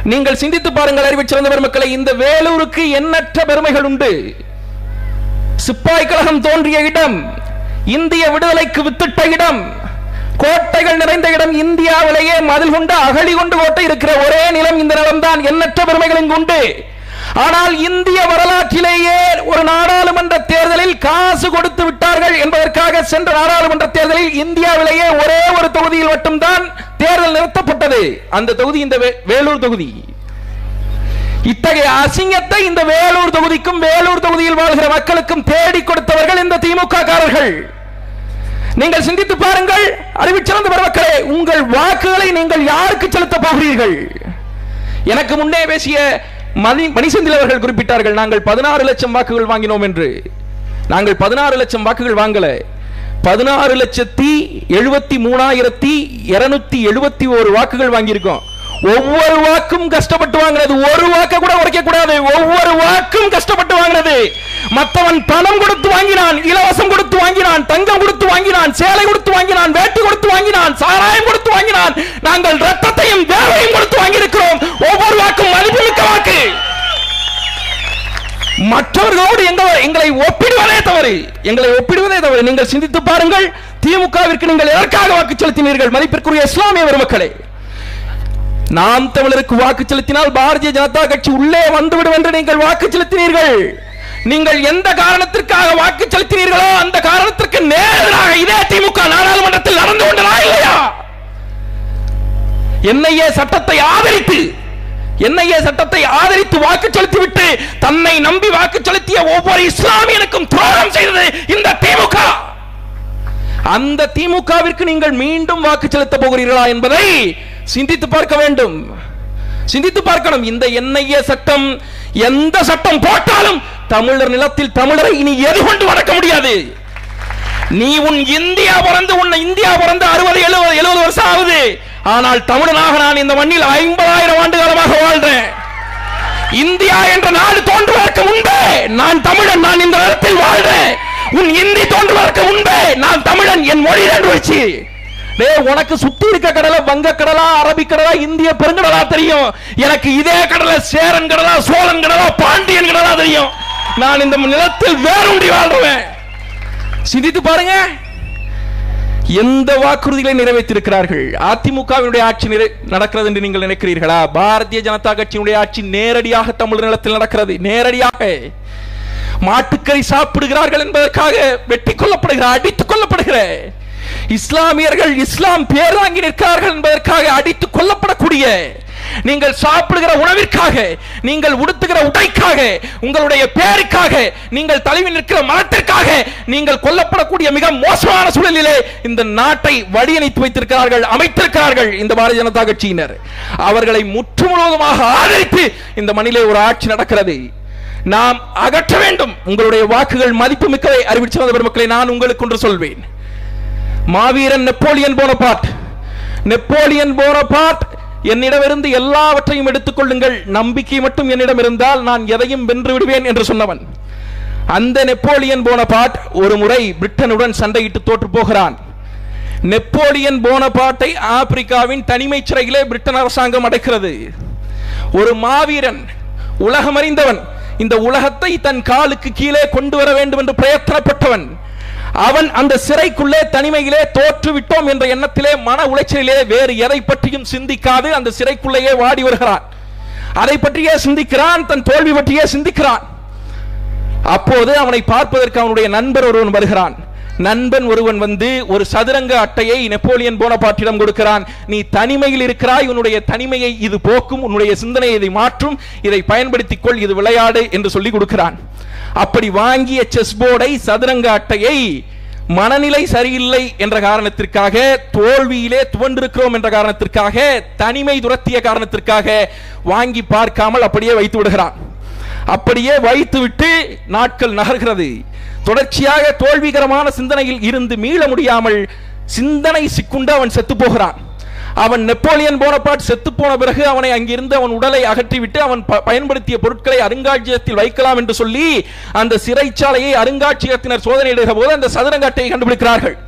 நீங்கள் சிந்தித்து பாருங்கள் அறிவு சிறந்த பெருமக்களை இந்த வேலூருக்கு எண்ணற்ற பெருமைகள் உண்டு சிப்பாய் கழகம் தோன்றிய இடம் இந்திய விடுதலைக்கு வித்திட்ட இடம் கோட்டைகள் நிறைந்த இடம் இந்தியாவிலேயே மதில் கொண்ட அகழி கொண்டு கோட்டை இருக்கிற ஒரே நிலம் இந்த நிலம்தான் எண்ணற்ற பெருமைகள் இங்கு உண்டு ஆனால் இந்திய வரலாற்றிலேயே ஒரு நாடாளுமன்ற தேர்தலில் காசு கொடுத்து விட்டார்கள் என்பதற்காக சென்ற நாடாளுமன்ற தேர்தலில் இந்தியாவிலேயே ஒரே ஒரு தொகுதியில் மட்டும்தான் தேர்தல் நிறுத்தப்பட்டது அந்த தொகுதி இந்த வே- வேலூர் தொகுதி இத்தகைய அசிங்கத்தை இந்த வேலூர் தொகுதிக்கும் வேலூர் தொகுதியில் வாழ்கிற மக்களுக்கும் தேடி கொடுத்தவர்கள் இந்த திமுக காரர்கள் நீங்கள் சிந்தித்து பாருங்கள் அறிவிச்சிறந்த பெருமக்களே உங்கள் வாக்குகளை நீங்கள் யாருக்கு செலுத்த போகிறீர்கள் எனக்கு முன்னே பேசிய மணி மணிசெந்தில் அவர்கள் குறிப்பிட்டார்கள் நாங்கள் பதினாறு லட்சம் வாக்குகள் வாங்கினோம் என்று நாங்கள் பதினாறு லட்சம் வாக்குகள் வாங்கல பதினாறு லட்சத்தி எழுபத்தி மூணாயிரத்தி இருநூத்தி எழுபத்தி ஒரு வாக்குகள் வாங்கியிருக்கோம் ஒவ்வொரு வாக்கும் கஷ்டப்பட்டு வாங்கினது ஒரு வாக்க கூட உடைக்க கூடாது ஒவ்வொரு வாக்கும் கஷ்டப்பட்டு வாங்கினது மத்தவன் பணம் கொடுத்து வாங்கினான் இலவசம் கொடுத்து வாங்கினான் தங்கம் கொடுத்து வாங்கினான் சேலை கொடுத்து வாங்கினான் வேட்டி கொடுத்து வாங்கினான் சாராயம் கொடுத்து வாங்கினான் நாங்கள் ரத்தத்தையும் வேலையும் கொடுத்து வாங்கியிருக்கிறோம் ஒவ்வொரு வாக்கும் மதிப்புமிக்க வாக்கு மற்றவர்களோடு எங்கள் எங்களை ஒப்பிடுவதே தவறு எங்களை ஒப்பிடுவதே தவறு நீங்கள் சிந்தித்து பாருங்கள் திமுகவிற்கு நீங்கள் எதற்காக வாக்கு செலுத்தினீர்கள் மதிப்பிற்குரிய இஸ்லாமிய பெருமக்களே நாம் தமிழருக்கு வாக்கு செலுத்தினால் பாரதிய ஜனதா கட்சி உள்ளே வந்துவிடும் என்று நீங்கள் வாக்கு செலுத்தினீர்கள் நீங்கள் எந்த காரணத்திற்காக வாக்கு செலுத்தினீர்களோ அந்த காரணத்திற்கு நேராக இதே திமுக நாடாளுமன்றத்தில் நடந்து கொண்டதா இல்லையா என்ஐஏ சட்டத்தை ஆதரித்து என்ஐஏ சட்டத்தை ஆதரித்து வாக்கு செலுத்திவிட்டு தன்னை நம்பி வாக்கு செலுத்திய ஒவ்வொரு இஸ்லாமியனுக்கும் துரோகம் செய்தது இந்த திமுக அந்த திமுகவிற்கு நீங்கள் மீண்டும் வாக்கு செலுத்த போகிறீர்களா என்பதை சிந்தித்து பார்க்க வேண்டும் சிந்தித்து பார்க்கணும் இந்த என்ஐஏ சட்டம் எந்த சட்டம் போட்டாலும் தமிழர் நிலத்தில் தமிழரை இனி எது கொண்டு வளர்க்க முடியாது நீ உன் இந்தியா பிறந்து உன்னை இந்தியா பிறந்து அறுபது எழுபது எழுபது வருஷம் ஆகுது ஆனால் தமிழனாக நான் இந்த மண்ணில் ஐம்பதாயிரம் ஆண்டு காலமாக வாழ்றேன் இந்தியா என்ற நாடு தோன்றுவதற்கு முன்பே நான் தமிழன் நான் இந்த நிலத்தில் வாழ்றேன் உன் இந்தி தோன்றுவதற்கு முன்பே நான் தமிழன் என் மொழி ரெண்டு வச்சு டேய் உனக்கு சுத்தி இருக்க கடலை வங்க கடலா அரபிக் கடலா இந்திய பெருங்கடலா தெரியும் எனக்கு இதே கடலை சேரன் கடலா சோழன் கடலா பாண்டியன் கடலா தெரியும் நான் இந்த நிலத்தில் வேரூன்றி வாழ்றேன் சிந்தித்து பாருங்க எந்த வாக்குறுதிகளை நிறைவேற்றிருக்கிறார்கள் அதிமுகவினுடைய ஆட்சி நிறை நடக்கிறது என்று நீங்கள் நினைக்கிறீர்களா பாரதிய ஜனதா கட்சியினுடைய ஆட்சி நேரடியாக தமிழ் நிலத்தில் நடக்கிறது நேரடியாக மாட்டுக்கறி சாப்பிடுகிறார்கள் என்பதற்காக வெட்டி கொல்லப்படுகிற அடித்துக் கொல்லப்படுகிற இஸ்லாமியர்கள் இஸ்லாம் பேர் வாங்கி நிற்கிறார்கள் என்பதற்காக அடித்துக் கொல்லப்படக்கூடிய நீங்கள் சாப்பிடுகிற உணவிற்காக நீங்கள் உடுத்துகிற உடைக்காக உங்களுடைய பேருக்காக நீங்கள் தலைவி நிற்கிற மதத்திற்காக நீங்கள் கொல்லப்படக்கூடிய மிக மோசமான சூழலிலே இந்த நாட்டை வழியணைத்து வைத்திருக்கிறார்கள் அமைத்திருக்கிறார்கள் இந்த பாரதிய ஜனதா கட்சியினர் அவர்களை முற்றுமுழுவதுமாக ஆதரித்து இந்த மண்ணிலே ஒரு ஆட்சி நடக்கிறது நாம் அகற்ற வேண்டும் உங்களுடைய வாக்குகள் மதிப்பு மிக்கவை அறிவிச்சு வந்த பெருமக்களை நான் உங்களுக்கு ஒன்று சொல்வேன் மாவீரன் நெப்போலியன் போனபார்ட் நெப்போலியன் போனபார்ட் என்னிடமிருந்து எல்லாவற்றையும் எடுத்துக்கொள்ளுங்கள் நம்பிக்கை மட்டும் என்னிடம் இருந்தால் நான் எதையும் வென்று விடுவேன் என்று சொன்னவன் அந்த நெப்போலியன் போனபார்ட் ஒரு முறை பிரிட்டனுடன் சண்டையிட்டு தோற்று போகிறான் நெப்போலியன் போனபார்ட்டை ஆப்பிரிக்காவின் தனிமை சிறையிலே பிரிட்டன் அரசாங்கம் அடைக்கிறது ஒரு மாவீரன் உலகமறிந்தவன் இந்த உலகத்தை தன் காலுக்கு கீழே கொண்டு வர வேண்டும் என்று பிரயத்தனப்பட்டவன் அவன் அந்த சிறைக்குள்ளே தனிமையிலே தோற்று விட்டோம் என்ற எண்ணத்திலே மன உளைச்சலிலே வேறு எதை பற்றியும் சிந்திக்காது அந்த சிறைக்குள்ளேயே வாடி வருகிறான் அதை பற்றியே சிந்திக்கிறான் தன் தோல்வி பற்றியே சிந்திக்கிறான் அப்போது அவனை பார்ப்பதற்கு அவனுடைய நண்பர் ஒருவன் வருகிறான் நண்பன் ஒருவன் வந்து ஒரு சதுரங்க அட்டையை நெப்போலியன் போனபாட்டிடம் கொடுக்கிறான் நீ தனிமையில் இருக்கிறாய் உன்னுடைய தனிமையை இது போக்கும் உன்னுடைய சிந்தனையை இதை மாற்றும் இதை பயன்படுத்திக் கொள் இது விளையாடு என்று சொல்லி கொடுக்கிறான் அப்படி வாங்கிய செஸ் போர்டை சதுரங்க அட்டையை மனநிலை சரியில்லை என்ற காரணத்திற்காக தோல்வியிலே துவண்டிருக்கிறோம் என்ற காரணத்திற்காக தனிமை துரத்திய காரணத்திற்காக வாங்கி பார்க்காமல் அப்படியே வைத்து விடுகிறான் அப்படியே வைத்துவிட்டு நாட்கள் நகர்கிறது தொடர்ச்சியாக தோல்விகரமான சிந்தனையில் இருந்து மீள முடியாமல் சிந்தனை சிக்குண்டு அவன் செத்து போகிறான் அவன் நெப்போலியன் போனபாட் செத்து போன பிறகு அவனை அங்கிருந்து அவன் உடலை அகற்றிவிட்டு அவன் ப- பயன்படுத்திய பொருட்களை அருங்காட்சியகத்தில் வைக்கலாம் என்று சொல்லி அந்த சிறைச்சாலையை அருங்காட்சியகத்தினர் சோதனையிடுகிற போது அந்த சதுரங்க அட்டையை கண்டுபிடிக்கிறார்கள்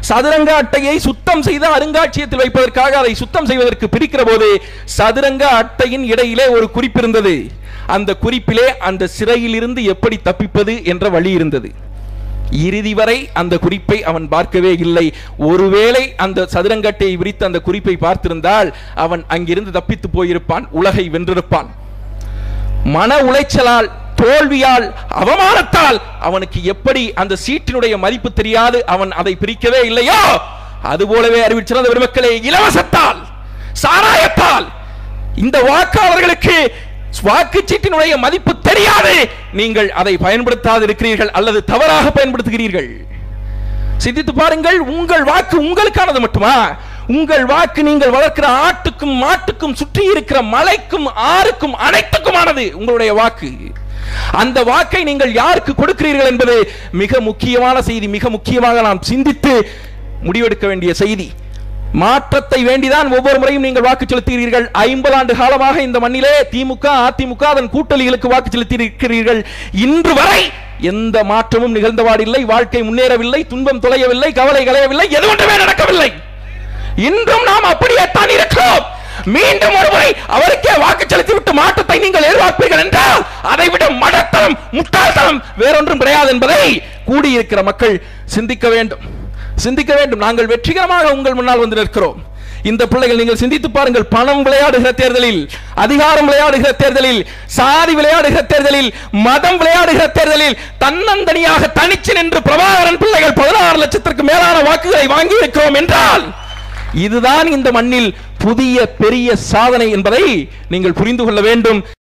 சதுரங்க அட்டையை சுத்தம் செய்து அருங்காட்சியகத்தில் வைப்பதற்காக அதை சுத்தம் செய்வதற்கு பிரிக்கிற போது சதுரங்க அட்டையின் இடையிலே ஒரு குறிப்பு இருந்தது அந்த குறிப்பிலே அந்த சிறையிலிருந்து எப்படி தப்பிப்பது என்ற வழி இருந்தது இறுதி வரை அந்த குறிப்பை அவன் பார்க்கவே இல்லை ஒருவேளை அந்த சதுரங்கட்டையை விரித்து அந்த குறிப்பை பார்த்திருந்தால் அவன் அங்கிருந்து தப்பித்து போயிருப்பான் உலகை வென்றிருப்பான் மன உளைச்சலால் தோல்வியால் அவமானத்தால் அவனுக்கு எப்படி அந்த சீட்டினுடைய மதிப்பு தெரியாது அவன் அதை பிரிக்கவே இல்லையோ அதுபோலவே அறிவிச்சிருந்த பெருமக்களே இலவசத்தால் சாராயத்தால் இந்த வாக்காளர்களுக்கு வாக்குச்சீட்டினுடைய மதிப்பு தெரியாது நீங்கள் அதை பயன்படுத்தாது இருக்கிறீர்கள் அல்லது தவறாக பயன்படுத்துகிறீர்கள் சிந்தித்து பாருங்கள் உங்கள் வாக்கு உங்களுக்கானது மட்டுமா உங்கள் வாக்கு நீங்கள் வளர்க்கிற ஆட்டுக்கும் மாட்டுக்கும் சுற்றி இருக்கிற மலைக்கும் ஆறுக்கும் அனைத்துக்குமானது உங்களுடைய வாக்கு அந்த வாக்கை நீங்கள் யாருக்கு கொடுக்கிறீர்கள் என்பது மிக முக்கியமான செய்தி மிக முக்கியமாக நாம் சிந்தித்து முடிவெடுக்க வேண்டிய செய்தி மாற்றத்தை வேண்டிதான் ஒவ்வொரு முறையும் நீங்கள் வாக்கு செலுத்துகிறீர்கள் ஐம்பது ஆண்டு காலமாக இந்த மண்ணிலே திமுக அதிமுக அதன் கூட்டணிகளுக்கு வாக்கு செலுத்தி இருக்கிறீர்கள் இன்று வரை எந்த மாற்றமும் நிகழ்ந்தவாடில்லை வாழ்க்கை முன்னேறவில்லை துன்பம் தொலையவில்லை கவலை களையவில்லை எது ஒன்றுமே நடக்கவில்லை இன்றும் நாம் அப்படியே தான் இருக்கிறோம் மீண்டும் ஒருமுறை அவருக்கே வாக்கு செலுத்திவிட்டு மாற்றத்தை நீங்கள் எதிர்பார்ப்பீர்கள் என்றால் அதை விட மடத்தனம் முட்டாள்தனம் வேறொன்றும் கிடையாது என்பதை கூடியிருக்கிற மக்கள் சிந்திக்க வேண்டும் சிந்திக்க வேண்டும் நாங்கள் வெற்றிகரமாக உங்கள் முன்னால் வந்து நிற்கிறோம் இந்த பிள்ளைகள் நீங்கள் சிந்தித்து பாருங்கள் பணம் விளையாடுகிற தேர்தலில் அதிகாரம் விளையாடுகிற தேர்தலில் சாதி விளையாடுகிற தேர்தலில் மதம் விளையாடுகிற தேர்தலில் தன்னந்தனியாக தனிச்சு நின்று பிரபாகரன் பிள்ளைகள் பதினாறு லட்சத்திற்கு மேலான வாக்குகளை வாங்கி இருக்கிறோம் என்றால் இதுதான் இந்த மண்ணில் புதிய பெரிய சாதனை என்பதை நீங்கள் புரிந்து கொள்ள வேண்டும்